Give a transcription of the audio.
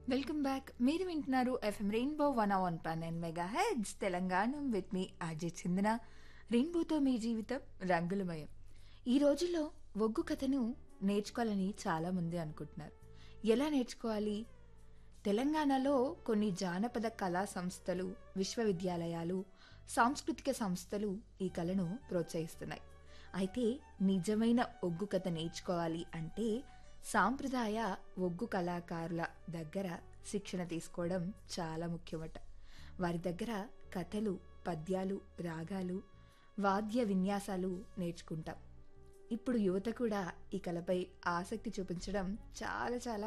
welcome back మీరు వింటున్నారు FM rainbow one one పన్నెండు మెగా హెడ్స్ తెలంగాణ విత్ మీ అజయ్ చిందన రెయిన్బోతో మీ జీవితం రంగులమయం ఈ రోజుల్లో ఒగ్గు కథను నేర్చుకోవాలని చాలామంది అనుకుంటున్నారు ఎలా నేర్చుకోవాలి తెలంగాణలో కొన్ని జానపద కళా సంస్థలు విశ్వవిద్యాలయాలు సాంస్కృతిక సంస్థలు ఈ కళను ప్రోత్సహిస్తున్నాయి అయితే నిజమైన ఒగ్గు కథ నేర్చుకోవాలి అంటే సాంప్రదాయ ఒగ్గు కళాకారుల దగ్గర శిక్షణ తీసుకోవడం చాలా ముఖ్యమట వారి దగ్గర కథలు పద్యాలు రాగాలు వాద్య విన్యాసాలు నేర్చుకుంటాం ఇప్పుడు యువత కూడా ఈ కళపై ఆసక్తి చూపించడం చాలా చాలా